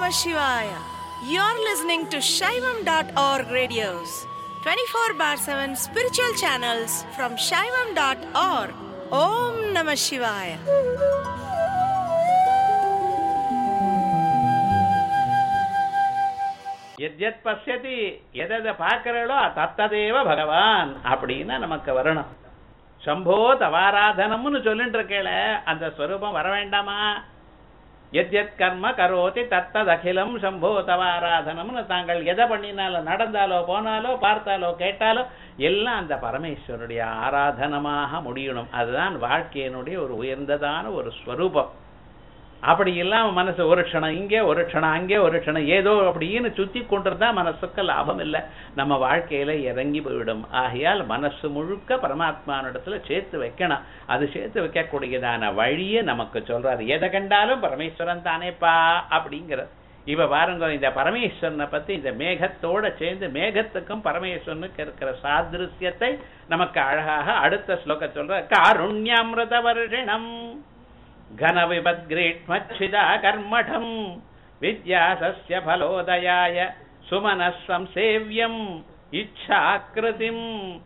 Namah Shivaya. You're listening to Shaivam.org radios, 24 bar 7 spiritual channels from Shaivam.org. Om Namah Shivaya. எத்யத் பசியதி எதை பார்க்கிறளோ தத்ததேவ பகவான் அப்படின்னு நமக்கு வரணும் சம்போ தவாராதனம்னு சொல்லிட்டு இருக்கேள அந்த ஸ்வரூபம் வர வேண்டாமா எத்யத் கர்ம கரோதி தத்தத் அகிலம் சம்போ தவாராதனம்னு தாங்கள் எதை பண்ணினாலும் நடந்தாலோ போனாலோ பார்த்தாலோ கேட்டாலோ எல்லாம் அந்த பரமேஸ்வருடைய ஆராதனமாக முடியணும் அதுதான் வாழ்க்கையினுடைய ஒரு உயர்ந்ததான ஒரு ஸ்வரூபம் அப்படி இல்லாம மனசு ஒரு க்ஷணம் இங்கே ஒரு க்ஷணம் அங்கே ஒரு க்ஷணம் ஏதோ அப்படின்னு சுத்தி கொண்டிருந்தா மனசுக்கு லாபம் இல்லை நம்ம வாழ்க்கையில இறங்கி போயிடும் ஆகையால் மனசு முழுக்க பரமாத்மானிடத்துல சேர்த்து வைக்கணும் அது சேர்த்து வைக்கக்கூடியதான வழியை நமக்கு சொல்றாரு எதை கண்டாலும் பரமேஸ்வரன் தானேப்பா அப்படிங்கிற இவ பாருங்க இந்த பரமேஸ்வரனை பத்தி இந்த மேகத்தோட சேர்ந்து மேகத்துக்கும் பரமேஸ்வரனுக்கு இருக்கிற சாதிருஷ்யத்தை நமக்கு அழகாக அடுத்த ஸ்லோக சொல்ற காருண்யாமிரத வருஷிணம் घनविपद्ग्रीष्मच्छिदा कर्मठम् विद्यासस्य फलोदयाय सुमनः संसेव्यम् इच्छाकृतिम्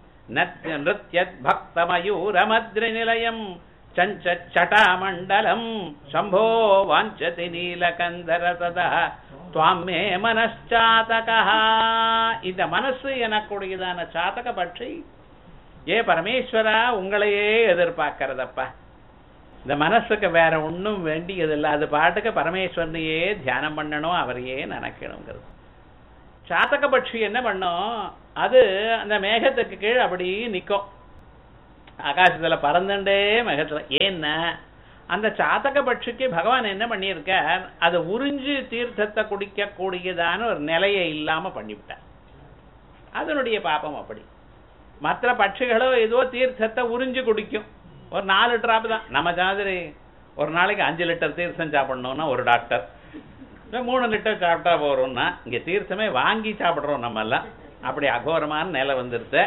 नृत्यद्भक्तमयूरमद्रिनिलयम् चञ्चच्छटामण्डलम् शम्भो वाञ्छति நீலகந்தர சதா துவாமே மனச்சாதகா இந்த மனசு எனக்கூடியதான சாதக பட்சி ஏ பரமேஸ்வரா உங்களையே எதிர்பார்க்கிறதப்பா இந்த மனசுக்கு வேற ஒண்ணும் வேண்டியதில்லை அது பாட்டுக்கு பரமேஸ்வரனையே தியானம் பண்ணணும் அவரையே நினைக்கணுங்கிறது சாத்தக பட்சி என்ன பண்ணும் அது அந்த மேகத்துக்கு கீழ் அப்படி நிற்கும் ஆகாசத்துல பறந்துட்டே மேகத்துல ஏன்னா அந்த சாத்தக பட்சிக்கு பகவான் என்ன பண்ணியிருக்கார் அதை உறிஞ்சு தீர்த்தத்தை குடிக்கக்கூடியதான ஒரு நிலையை இல்லாம பண்ணிவிட்டார் அதனுடைய பாப்பம் அப்படி மற்ற பட்சிகளோ ஏதோ தீர்த்தத்தை உறிஞ்சு குடிக்கும் ஒரு நாலு ட்ராப் தான் நம்ம மாதிரி ஒரு நாளைக்கு அஞ்சு லிட்டர் தீர்த்தம் சாப்பிடணும்னா ஒரு டாக்டர் இல்லை மூணு லிட்டர் சாப்பிட்டா போகிறோம்னா இங்கே தீர்த்தமே வாங்கி சாப்பிட்றோம் நம்ம எல்லாம் அப்படி அகோரமான நிலை வந்துருது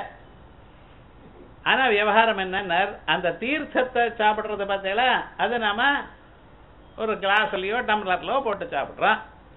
ஆனா விவகாரம் என்னன்னா அந்த தீர்த்தத்தை சாப்பிட்றத பார்த்தீங்களா அது நாம ஒரு கிளாஸ்லயோ டம்ளர்லயோ போட்டு சாப்பிட்றோம்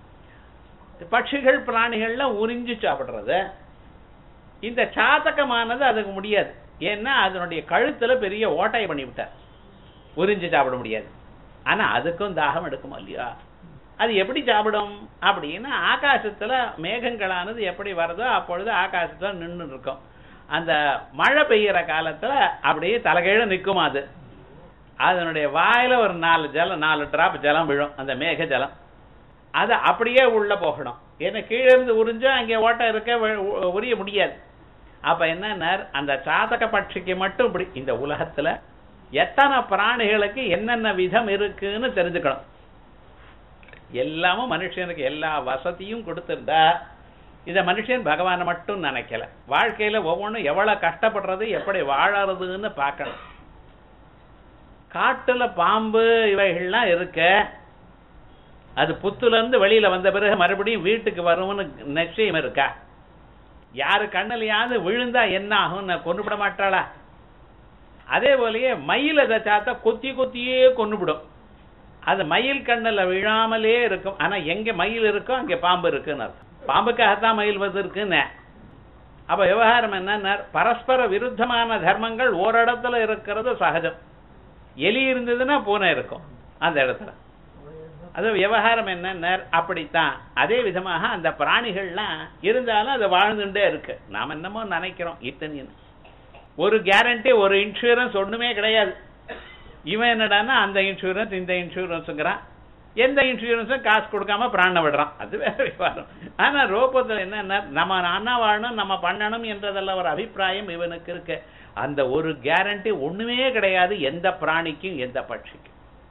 பட்சிகள் பிராணிகள்லாம் உறிஞ்சு சாப்பிட்றது இந்த சாத்தகமானது அதுக்கு முடியாது ஏன்னா அதனுடைய கழுத்துல பெரிய ஓட்டையை பண்ணி விட்டார் உறிஞ்சு சாப்பிட முடியாது ஆனா அதுக்கும் தாகம் எடுக்குமா இல்லையா அது எப்படி சாப்பிடும் அப்படின்னா ஆகாசத்துல மேகங்களானது எப்படி வருதோ அப்பொழுது ஆகாசத்துல நின்று இருக்கும் அந்த மழை பெய்யற காலத்துல அப்படியே தலைகீழ நிற்கும் அது அதனுடைய வாயில ஒரு நாலு ஜலம் நாலு டிராப் ஜலம் விழும் அந்த மேக ஜலம் அது அப்படியே உள்ள போகணும் ஏன்னா கீழே இருந்து உறிஞ்சா அங்கே ஓட்டம் இருக்க உரிய முடியாது அப்ப என்ன அந்த சாதக பட்சிக்கு மட்டும் இப்படி இந்த உலகத்துல எத்தனை பிராணிகளுக்கு என்னென்ன விதம் இருக்குன்னு தெரிஞ்சுக்கணும் எல்லாமும் மனுஷனுக்கு எல்லா வசதியும் கொடுத்திருந்தா இத மனுஷன் பகவானை மட்டும் நினைக்கல வாழ்க்கையில ஒவ்வொன்றும் எவ்வளவு கஷ்டப்படுறது எப்படி வாழறதுன்னு பார்க்கணும் காட்டுல பாம்பு இவைகள்லாம் இருக்க அது புத்துல இருந்து வெளியில வந்த பிறகு மறுபடியும் வீட்டுக்கு வரும்னு நிச்சயம் இருக்கா யாரு கண்ணிலையாவது விழுந்தா என்ன ஆகும் கொண்டுவிட மாட்டாளா அதே போலயே மயில் அதை சாத்தா கொத்தி கொத்தியே கொண்டுவிடும் அது மயில் கண்ணில் விழாமலே இருக்கும் ஆனா எங்க மயில் இருக்கோ அங்க பாம்பு இருக்குன்னு அர்த்தம் பாம்புக்காகத்தான் மயில் வந்து இருக்குன்னு அப்ப விவகாரம் என்ன பரஸ்பர விருத்தமான தர்மங்கள் ஓரிடத்துல இருக்கிறது சகஜம் எலி இருந்ததுன்னா பூனை இருக்கும் அந்த இடத்துல அது விவகாரம் என்ன அப்படித்தான் அதே விதமாக அந்த பிராணிகள்லாம் இருந்தாலும் அது வாழ்ந்துட்டே இருக்கு நாம் என்னமோ நினைக்கிறோம் இத்தனை ஒரு கேரண்டி ஒரு இன்சூரன்ஸ் ஒண்ணுமே கிடையாது இவன் என்னடான்னா அந்த இன்சூரன்ஸ் இந்த இன்சூரன்ஸுங்கிறான் எந்த இன்சூரன்ஸும் காசு கொடுக்காம பிராண விடுறான் அது வேற விவகாரம் ஆனா ரோபத்தில் என்ன நம்ம அண்ணா வாழணும் நம்ம பண்ணணும் என்றதெல்லாம் ஒரு அபிப்பிராயம் இவனுக்கு இருக்கு அந்த ஒரு கேரண்டி ஒண்ணுமே கிடையாது எந்த பிராணிக்கும் எந்த பட்சிக்கும்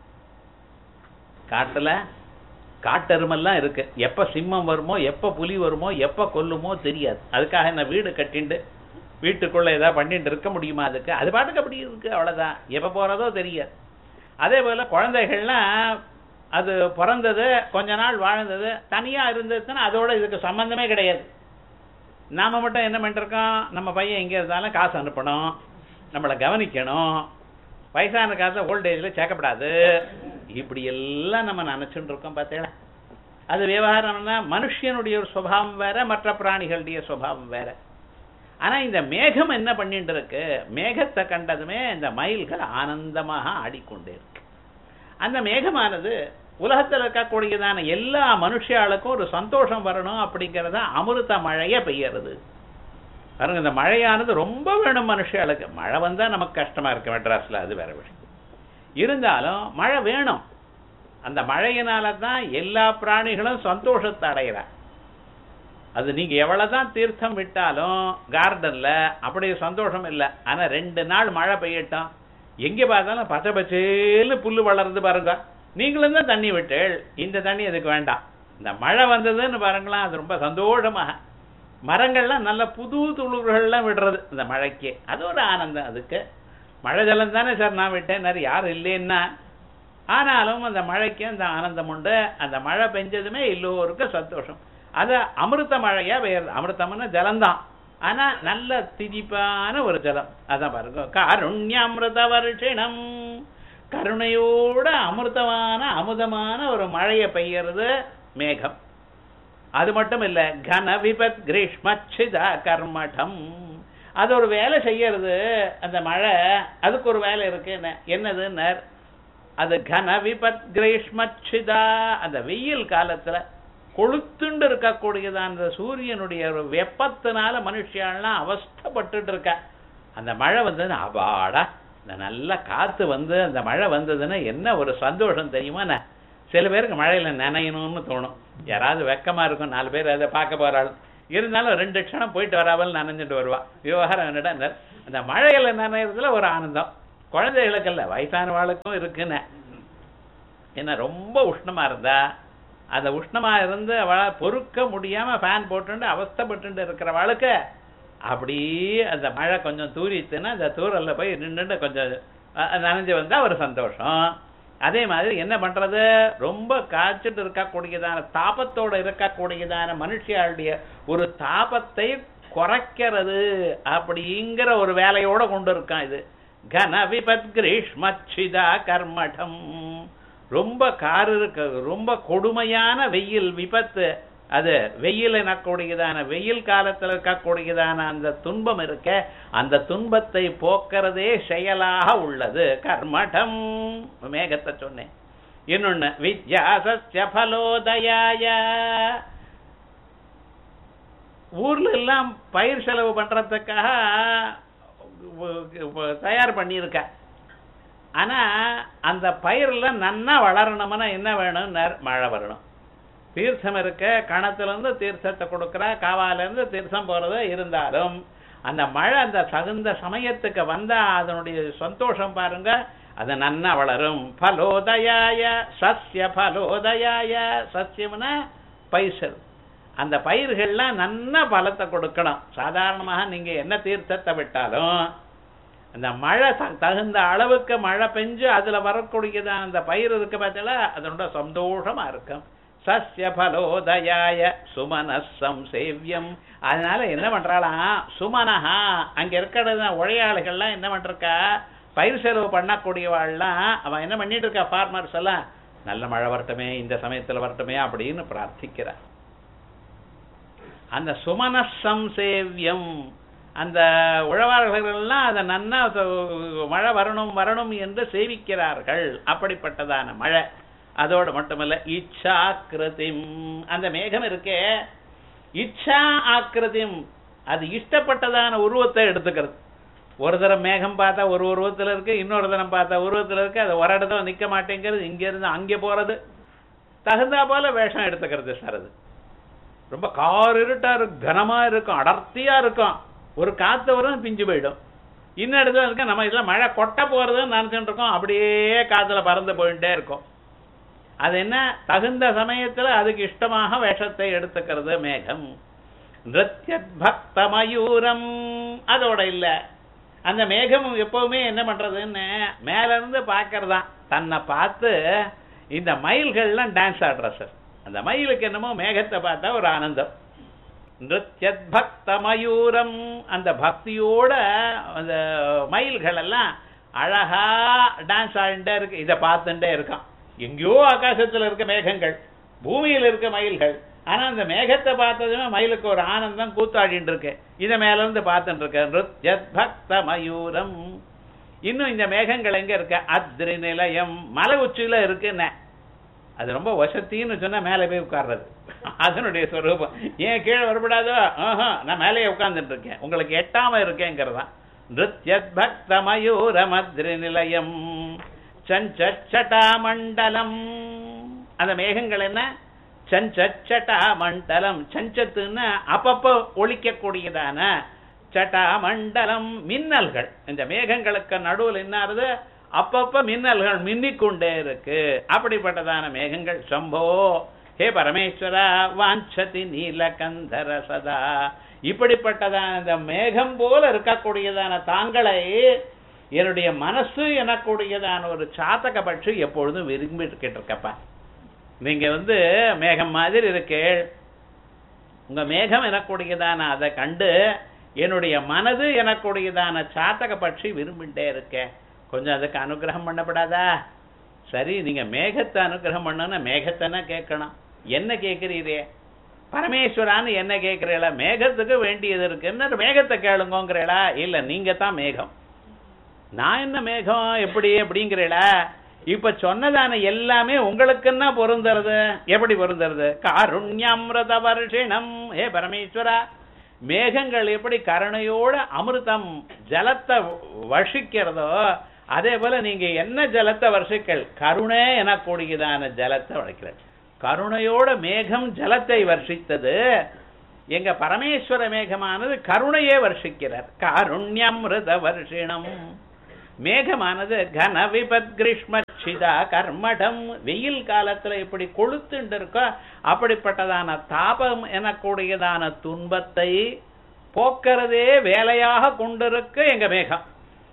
காட்டுல காட்டெருமெல்லாம் இருக்கு எப்ப சிம்மம் வருமோ எப்ப புலி வருமோ எப்ப கொல்லுமோ தெரியாது அதுக்காக என்ன வீடு கட்டிண்டு வீட்டுக்குள்ள ஏதாவது பண்ணிட்டு இருக்க முடியுமா அதுக்கு அது பாட்டுக்கு அப்படி இருக்கு அவ்வளவுதான் எப்ப போறதோ தெரியாது அதே போல குழந்தைகள்லாம் அது பிறந்தது கொஞ்ச நாள் வாழ்ந்தது தனியா இருந்ததுன்னா அதோட இதுக்கு சம்பந்தமே கிடையாது நாம மட்டும் என்ன பண்ணிருக்கோம் நம்ம பையன் எங்க இருந்தாலும் காசு அனுப்பணும் நம்மளை கவனிக்கணும் வயசான காலத்துல ஓல்டேஜ்ல சேர்க்கப்படாது இப்படி எல்லாம் நம்ம நினைச்சுட்டு இருக்கோம் பார்த்தீங்களா அது விவகாரம்னா மனுஷனுடைய ஒரு சுபாவம் வேற மற்ற பிராணிகளுடைய சுபாவம் வேற ஆனா இந்த மேகம் என்ன பண்ணிட்டு இருக்கு மேகத்தை கண்டதுமே இந்த மயில்கள் ஆனந்தமாக ஆடிக்கொண்டே இருக்கு அந்த மேகமானது உலகத்தில் இருக்கக்கூடியதான எல்லா மனுஷாளுக்கும் ஒரு சந்தோஷம் வரணும் அப்படிங்கறத அமிர்த மழைய பெய்யறது பாருங்க இந்த மழையானது ரொம்ப வேணும் மனுஷாளுக்கு மழை வந்தா நமக்கு கஷ்டமா இருக்கு மெட்ராஸ்ல அது வேற விஷயம் இருந்தாலும் மழை வேணும் அந்த மழையினால தான் எல்லா பிராணிகளும் சந்தோஷத்தை அடைகிறார் அது நீங்க எவ்வளவுதான் தீர்த்தம் விட்டாலும் கார்டன்ல அப்படி சந்தோஷம் இல்லை ஆனா ரெண்டு நாள் மழை பெய்யட்டும் எங்க பார்த்தாலும் பச்சை பச்சேன்னு புல்லு வளருது பாருங்க நீங்களும் தான் தண்ணி விட்டேள் இந்த தண்ணி அதுக்கு வேண்டாம் இந்த மழை வந்ததுன்னு பாருங்களேன் அது ரொம்ப சந்தோஷமாக மரங்கள்லாம் நல்ல புது துளிர்கள்லாம் விடுறது இந்த மழைக்கு அது ஒரு ஆனந்தம் அதுக்கு மழை ஜலம் தானே சார் நான் விட்டேன் நிறைய யாரும் இல்லைன்னா ஆனாலும் அந்த மழைக்கு அந்த ஆனந்தம் உண்டு அந்த மழை பெஞ்சதுமே எல்லோருக்கும் சந்தோஷம் அது அமிர்த மழையா பெய்யுறது அமிர்தம்னா ஜலம்தான் ஆனா நல்ல திதிப்பான ஒரு ஜலம் அதான் பாருங்க காருண்யாமிருத வருஷிணம் கருணையோட அமிர்தமான அமுதமான ஒரு மழையை பெய்யறது மேகம் அது மட்டும் இல்ல கன விபத் கிரீஷ்மச்சிதா கர்மடம் அது ஒரு வேலை செய்யறது அந்த மழை அதுக்கு ஒரு வேலை இருக்கு என்ன என்னதுன்னு அது கன விபத் கிரீஷ்மச்சிதா அந்த வெயில் காலத்துல கொளுத்துண்டு இருக்கக்கூடியதான் அந்த சூரியனுடைய ஒரு வெப்பத்தினால மனுஷியாலாம் அவஸ்தப்பட்டுட்டு இருக்கா அந்த மழை வந்தது அபாடா இந்த நல்ல காத்து வந்து அந்த மழை வந்ததுன்னா என்ன ஒரு சந்தோஷம் தெரியுமா சில பேருக்கு மழையில நனையணும்னு தோணும் யாராவது வெக்கமா இருக்கும் நாலு பேர் அதை பார்க்க போறாள் இருந்தாலும் ரெண்டு க்ஷணம் போயிட்டு வராமல் நனைஞ்சிட்டு வருவா விவகாரம் என்னடா அந்த மழையில நனைகிறதுல ஒரு ஆனந்தம் குழந்தைகளுக்கு இல்ல வயசானவாளுக்கும் இருக்குன்னு என்ன ரொம்ப உஷ்ணமா இருந்தா அந்த உஷ்ணமா இருந்து அவளை பொறுக்க முடியாம ஃபேன் போட்டுண்டு அவஸ்தப்பட்டு இருக்கிறவளுக்கு அப்படியே அந்த மழை கொஞ்சம் தூரித்துன்னா அந்த தூரல்ல போய் நின்றுட்டு கொஞ்சம் நனைஞ்சு வந்தா ஒரு சந்தோஷம் அதே மாதிரி என்ன பண்றது ரொம்ப காய்ச்சிட்டு இருக்கக்கூடியதான தாபத்தோட இருக்கக்கூடியதான மனுஷியாளுடைய ஒரு தாபத்தை குறைக்கிறது அப்படிங்கிற ஒரு வேலையோட கொண்டு இருக்கான் இது கன விபத் கிரீஷ்மச்சிதா கர்மடம் ரொம்ப காரு இருக்க ரொம்ப கொடுமையான வெயில் விபத்து அது வெயில் எனக்கூடியதான வெயில் காலத்தில் இருக்கக்கூடியதான அந்த துன்பம் இருக்க அந்த துன்பத்தை போக்குறதே செயலாக உள்ளது கர்மடம் மேகத்தை சொன்னேன் இன்னொன்னு வித்யாசஸ்ய பலோதயாய ஊர்ல எல்லாம் பயிர் செலவு பண்றதுக்காக தயார் பண்ணியிருக்க ஆனா அந்த பயிர்ல நன்னா வளரணும்னா என்ன வேணும் மழை வரணும் தீர்த்தம் இருக்க கணத்துல இருந்து தீர்த்தத்தை கொடுக்கறா காவால இருந்து தீர்த்தம் போறது இருந்தாலும் அந்த மழை அந்த தகுந்த சமயத்துக்கு வந்தா அதனுடைய சந்தோஷம் பாருங்க அது நன்னா வளரும் பலோதயாய சஸ்ய பலோதயாய சஸ்யம்னா பைசல் அந்த பயிர்கள்லாம் நன்னா பலத்தை கொடுக்கணும் சாதாரணமாக நீங்க என்ன தீர்த்தத்தை விட்டாலும் அந்த மழை தகுந்த அளவுக்கு மழை பெஞ்சு அதுல வரக்கூடியதான அந்த பயிர் இருக்கு பார்த்தீங்களா அதனோட சந்தோஷமா இருக்கும் சஸ்ய பலோதயாய சுமனசம் சேவியம் அதனால என்ன பண்றாளாம் சுமனஹா அங்க இருக்கிற உழையாளிகள்லாம் என்ன பண்றக்கா பயிர் செலவு பண்ணக்கூடியவாள்லாம் அவன் என்ன பண்ணிட்டு இருக்கா ஃபார்மர்ஸ் எல்லாம் நல்ல மழை வரட்டுமே இந்த சமயத்துல வரட்டுமே அப்படின்னு பிரார்த்திக்கிறார் அந்த சுமனசம் சேவியம் அந்த உழவாளர்கள்லாம் அதை நன்னா மழை வரணும் வரணும் என்று சேவிக்கிறார்கள் அப்படிப்பட்டதான மழை அதோடு மட்டுமல்ல இச்சாக்கிருதிம் அந்த மேகம் இருக்கே இச்சா ஆக்கிருதிம் அது இஷ்டப்பட்டதான உருவத்தை எடுத்துக்கிறது ஒரு தரம் மேகம் பார்த்தா ஒரு உருவத்தில் இருக்கு இன்னொரு தரம் பார்த்தா உருவத்தில் இருக்கு அது ஒரு இடத்துல நிற்க மாட்டேங்கிறது இங்க இருந்து அங்கே போறது தகுந்தா போல வேஷம் எடுத்துக்கிறது சார் அது ரொம்ப கார் இருட்டா இருக்கும் கனமா இருக்கும் அடர்த்தியா இருக்கும் ஒரு காத்து வரும் பிஞ்சு போயிடும் இன்னும் இடத்துல இருக்க நம்ம இதெல்லாம் மழை கொட்ட போறதுன்னு நினைச்சுட்டு இருக்கோம் அப்படியே காத்துல பறந்து போயிட்டே இருக்கும் அது என்ன தகுந்த சமயத்துல அதுக்கு இஷ்டமாக வேஷத்தை எடுத்துக்கிறது மேகம் நிருத்யத் பக்த மயூரம் அதோட இல்ல அந்த மேகம் எப்பவுமே என்ன பண்றதுன்னு மேல இருந்து பாக்குறதான் தன்னை பார்த்து இந்த மயில்கள்லாம் டான்ஸ் ஆடுற சார் அந்த மயிலுக்கு என்னமோ மேகத்தை பார்த்தா ஒரு ஆனந்தம் நிருத்யத் பக்த மயூரம் அந்த பக்தியோட அந்த மயில்கள் எல்லாம் அழகா டான்ஸ் ஆடிட்டே இருக்கு இதை பார்த்துட்டே இருக்கான் எங்கேயோ ஆகாசத்துல இருக்க மேகங்கள் பூமியில் இருக்க மயில்கள் ஆனா அந்த மேகத்தை பார்த்ததுமே மயிலுக்கு ஒரு ஆனந்தம் கூத்தாடிட்டு இருக்கு இதை மேல இருந்து பார்த்துட்டு இருக்க நிருத்யத் பக்த மயூரம் இன்னும் இந்த மேகங்கள் எங்க இருக்க அத்ரி நிலையம் மலை உச்சியில இருக்குன்னு அது ரொம்ப வசத்தின்னு சொன்னா மேலே போய் உட்கார்றது அதனுடைய ஸ்வரூபம் ஏன் கீழே வரப்படாதோ ஆஹா நான் மேலேயே உட்கார்ந்துட்டு இருக்கேன் உங்களுக்கு எட்டாம இருக்கேங்கிறதா நிருத்யத் பக்த மயூர மத்ரி நிலையம் சஞ்சட்டா மண்டலம் அந்த மேகங்கள் என்ன சஞ்சட்டா மண்டலம் சஞ்சத்துன்னா அப்பப்போ ஒழிக்கக்கூடியதான சட்டா மண்டலம் மின்னல்கள் இந்த மேகங்களுக்கு நடுவில் என்னாருது அப்பப்ப மின்னல்கள் மின்னிக்கொண்டே இருக்கு அப்படிப்பட்டதான மேகங்கள் சம்போ ஹே பரமேஸ்வரா வாஞ்சதி நீலகந்தர சதா இப்படிப்பட்டதான இந்த மேகம் போல இருக்கக்கூடியதான தாங்களை என்னுடைய மனசு எனக்கூடியதான ஒரு சாத்தக பட்சி எப்பொழுதும் விரும்பி இருக்கிட்டு இருக்கப்பா நீங்க வந்து மேகம் மாதிரி இருக்கே உங்க மேகம் எனக்கூடியதான அதை கண்டு என்னுடைய மனது எனக்கூடியதான சாத்தக பட்சி விரும்பிட்டே இருக்கேன் கொஞ்சம் அதுக்கு அனுகிரகம் பண்ணப்படாதா சரி நீங்க மேகத்தை அனுகிரகம் பண்ணனா மேகத்தைனா கேட்கணும் என்ன கேட்கிறீரே பரமேஸ்வரான்னு என்ன கேட்கிறீங்களா மேகத்துக்கு வேண்டியது இருக்குன்னு மேகத்தை கேளுங்கோங்கிறீங்களா இல்ல நீங்க தான் மேகம் நான் என்ன மேகம் எப்படி அப்படிங்கிறீங்களா இப்ப சொன்னதான எல்லாமே உங்களுக்குன்னா பொருந்துறது எப்படி பொருந்துறது காருண்யாமிரத வருஷிணம் ஏ பரமேஸ்வரா மேகங்கள் எப்படி கருணையோட அமிர்தம் ஜலத்தை வர்ஷிக்கிறதோ அதே போல நீங்க என்ன ஜலத்தை வர்ஷிக்கல் கருணை எனக்கூடியதான ஜலத்தை வளர்க்கிறார் கருணையோட மேகம் ஜலத்தை வர்ஷித்தது எங்க பரமேஸ்வர மேகமானது கருணையே வர்ஷிக்கிறார் காருண்யமிருத வருஷிணம் மேகமானது கன விபத் கிரீஷ்மச்சிதா கர்மடம் வெயில் காலத்துல இப்படி கொளுத்துண்டு இருக்கோ அப்படிப்பட்டதான தாபம் எனக்கூடியதான துன்பத்தை போக்குறதே வேலையாக கொண்டிருக்கு எங்க மேகம்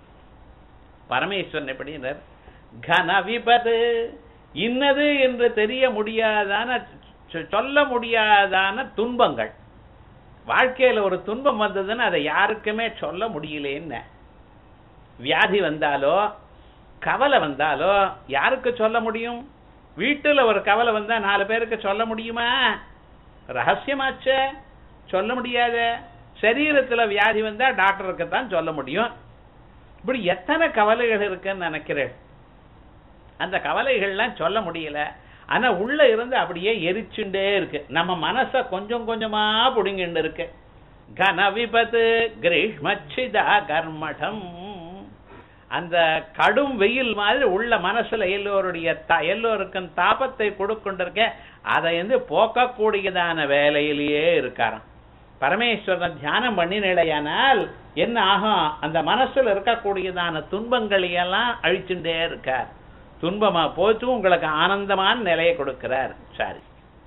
பரமேஸ்வரன் எப்படினர் கன விபத்து இன்னது என்று தெரிய முடியாதான சொ- சொல்ல முடியாதான துன்பங்கள் வாழ்க்கையில ஒரு துன்பம் வந்ததுன்னு அதை யாருக்குமே சொல்ல முடியலேன்னு வியாதி வந்தாலோ கவலை வந்தாலோ யாருக்கு சொல்ல முடியும் வீட்டுல ஒரு கவலை வந்தா நாலு பேருக்கு சொல்ல முடியுமா ரகசியமாச்சே சொல்ல முடியாத சரீரத்துல வியாதி வந்தா டாக்டருக்கு தான் சொல்ல முடியும் இப்படி எத்தனை கவலைகள் இருக்குன்னு நினைக்கிறேன் அந்த கவலைகள்லாம் சொல்ல முடியல ஆனா உள்ள இருந்து அப்படியே எரிச்சுண்டே இருக்கு நம்ம மனச கொஞ்சம் கொஞ்சமா புடுங்கிண்டு இருக்கு கன விபத்து கிரீஷ்மச்சிதா கர்மடம் அந்த கடும் வெயில் மாதிரி உள்ள மனசுல எல்லோருடைய த- எல்லோருக்கும் தாபத்தை கொடுக்கொண்டிருக்க அதை வந்து போக்கக்கூடியதான வேலையிலேயே இருக்காராம் பரமேஸ்வரன் தியானம் பண்ணினிலையானால் என்ன ஆகும் அந்த மனசுல இருக்கக்கூடியதான துன்பங்களை எல்லாம் அழிச்சுட்டே இருக்கார் துன்பமா போச்சு உங்களுக்கு ஆனந்தமான நிலையை கொடுக்கிறார் சரி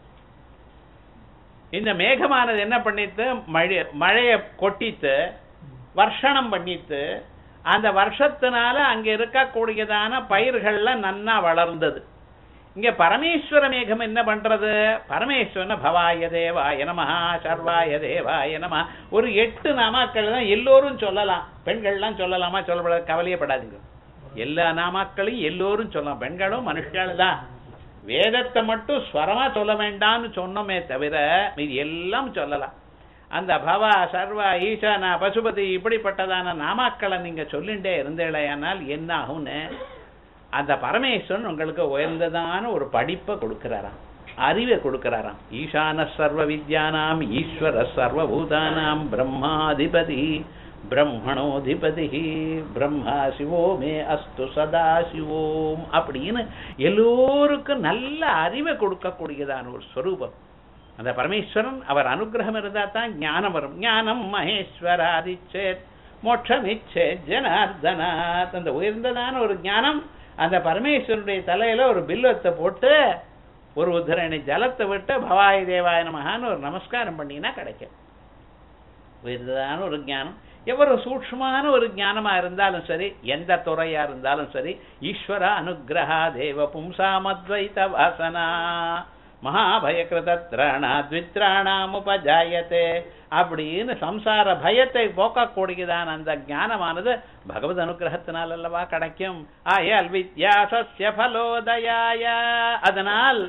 இந்த மேகமானது என்ன பண்ணித்து மழை மழையை கொட்டித்து வர்ஷணம் பண்ணித்து அந்த வருஷத்தினால அங்க இருக்கக்கூடியதான பயிர்கள்லாம் நன்னா வளர்ந்தது இங்க பரமேஸ்வர மேகம் என்ன பண்றது பரமேஸ்வரன பவாய தேவாய நமஹா சர்வாய தேவாய நம ஒரு எட்டு நாமாக்கள் தான் எல்லோரும் சொல்லலாம் பெண்கள்லாம் சொல்லலாமா சொல்லப்படாது கவலையப்படாதீங்க எல்லா நாமாக்களையும் எல்லோரும் சொல்லலாம் பெண்களும் மனுஷாலும் தான் வேதத்தை மட்டும் ஸ்வரமா சொல்ல வேண்டாம்னு சொன்னோமே தவிர மீதி எல்லாம் சொல்லலாம் அந்த பவா சர்வா ஈசானா பசுபதி இப்படிப்பட்டதான நாமாக்களை நீங்க சொல்லிண்டே இருந்தேளையானால் என்ன ஆகும்னு அந்த பரமேஸ்வரன் உங்களுக்கு உயர்ந்ததான ஒரு படிப்பை கொடுக்கிறாராம் அறிவை கொடுக்கிறாராம் ஈசான சர்வ வித்யானாம் ஈஸ்வர சர்வபூதானாம் பிரம்மாதிபதி பிரம்மணோதிபதி பிரம்மா சிவோ மே அஸ்து சதா சிவோம் அப்படின்னு எல்லோருக்கும் நல்ல அறிவை கொடுக்கக்கூடியதான ஒரு ஸ்வரூபம் அந்த பரமேஸ்வரன் அவர் அனுகிரகம் இருந்தா தான் ஞானம் வரும் ஞானம் மகேஸ்வராதிச்சேத் மோட்சமிச்சே ஜனார்தனாத் அந்த உயர்ந்ததான ஒரு ஞானம் அந்த பரமேஸ்வரனுடைய தலையில ஒரு பில்வத்தை போட்டு ஒரு உத்தரணி ஜலத்தை விட்டு பவாய தேவாய நமகான்னு ஒரு நமஸ்காரம் பண்ணினா கிடைக்கும் உயர்ந்ததான ஒரு ஞானம் எவ்வளவு சூக்ஷ்மமான ஒரு ஞானமா இருந்தாலும் சரி எந்த துறையா இருந்தாலும் சரி ஈஸ்வர அனுகிரகா தேவ பும்சாமத்வைத வாசனா மகாபயகிருதத்ராணா த்வித்ராணாம் உபஜாயத்தே அப்படின்னு சம்சார பயத்தை போக்கக்கூடியதான அந்த ஞானமானது பகவத் அனுகிரகத்தினால் அல்லவா கிடைக்கும் ஆயால் வித்யாசஸ்ய பலோதயாய அதனால்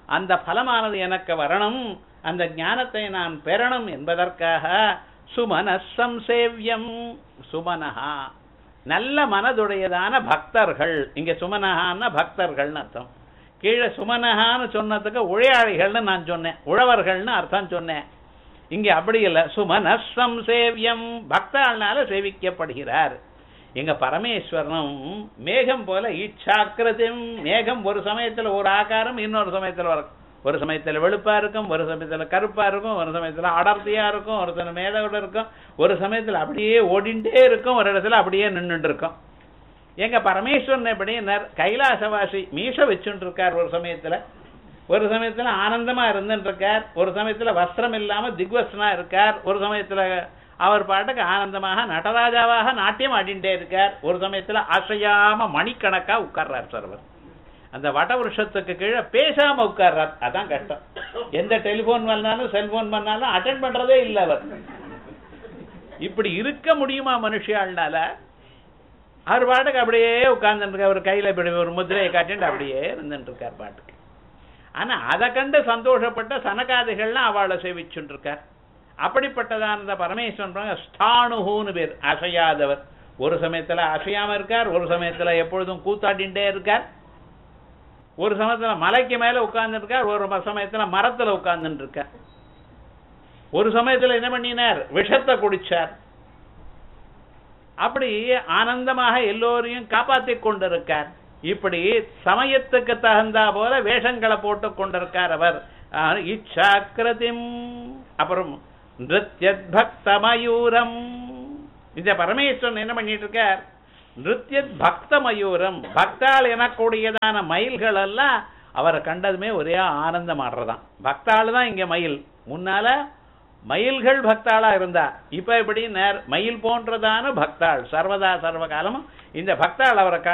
அந்த பலமானது எனக்கு வரணும் அந்த ஞானத்தை நான் பெறணும் என்பதற்காக சுமனசம் சேவியம் சுமனஹா நல்ல மனதுடையதான பக்தர்கள் இங்க சுமனஹான்னா பக்தர்கள்னு அர்த்தம் கீழே சுமனஹான்னு சொன்னதுக்கு உழையாளிகள்னு நான் சொன்னேன் உழவர்கள்னு அர்த்தம் சொன்னேன் இங்க அப்படி இல்லை சுமனசம் சேவியம் பக்தாள்னால சேவிக்கப்படுகிறார் எங்க பரமேஸ்வரனும் மேகம் போல ஈட்சாக்கிரதும் மேகம் ஒரு சமயத்துல ஒரு ஆகாரம் இன்னொரு சமயத்துல வரும் ஒரு சமயத்துல வெளுப்பா இருக்கும் ஒரு சமயத்துல கருப்பா இருக்கும் ஒரு சமயத்துல அடர்த்தியா இருக்கும் ஒரு சில மேதோட இருக்கும் ஒரு சமயத்துல அப்படியே ஓடிண்டே இருக்கும் ஒரு இடத்துல அப்படியே நின்றுட்டு இருக்கும் எங்க பரமேஸ்வரன் எப்படி கைலாசவாசி மீச வச்சுட்டு இருக்கார் ஒரு சமயத்துல ஒரு சமயத்துல ஆனந்தமா இருந்துட்டு இருக்கார் ஒரு சமயத்துல வஸ்திரம் இல்லாம திக்வஸ்னா இருக்கார் ஒரு சமயத்துல அவர் பாட்டுக்கு ஆனந்தமாக நடராஜாவாக நாட்டியம் ஆடிண்டே இருக்கார் ஒரு சமயத்துல அசையாம மணிக்கணக்கா உட்கார்றார் சர்வர் அந்த வட வருஷத்துக்கு கீழே பேசாம உட்கார்றார் அதான் கஷ்டம் எந்த டெலிபோன் பண்ணாலும் செல்போன் பண்ணாலும் அட்டன் பண்றதே இல்லை அவர் இப்படி இருக்க முடியுமா மனுஷியாள்னால அவர் பாட்டுக்கு அப்படியே உட்கார்ந்துட்டு இருக்கார் அவர் கையில இப்படி ஒரு முதிரையை காட்டிட்டு அப்படியே இருந்துட்டு இருக்கார் பாட்டுக்கு ஆனா அதை கண்டு சந்தோஷப்பட்ட சனகாதிகள்லாம் அவளை சேவிச்சுட்டு இருக்கார் அப்படிப்பட்டதான அந்த பரமேஸ்வரன் ஸ்தானுன்னு பேர் அசையாதவர் ஒரு சமயத்துல அசையாம இருக்கார் ஒரு சமயத்துல எப்பொழுதும் கூத்தாடிண்டே இருக்கார் ஒரு சமயத்துல மலைக்கு மேல உட்கார்ந்து இருக்கார் ஒரு சமயத்துல மரத்துல உட்கார்ந்துட்டு இருக்கார் ஒரு சமயத்துல என்ன பண்ணினார் விஷத்தை குடிச்சார் அப்படி ஆனந்தமாக எல்லோரையும் காப்பாத்தி கொண்டிருக்கார் இப்படி சமயத்துக்கு தகுந்தா போல வேஷங்களை போட்டு கொண்டிருக்கார் அவர் இச்சாக்கிரதிம் அப்புறம் நிருத்யத் பக்த மயூரம் இந்த பரமேஸ்வரன் என்ன பண்ணிட்டு இருக்கார் நிருத்யத் பக்த மயூரம் பக்தால் எனக்கூடியதான மயில்கள் எல்லாம் அவரை கண்டதுமே ஒரே ஆனந்தம் ஆடுறதான் பக்தாள் தான் இங்க மயில் முன்னால மயில்கள் பக்தாளா இருந்தா இப்ப எப்படி நேர் மயில் போன்றதான பக்தாள் சர்வதா சர்வகாலமும் இந்த பக்தாள் அவரை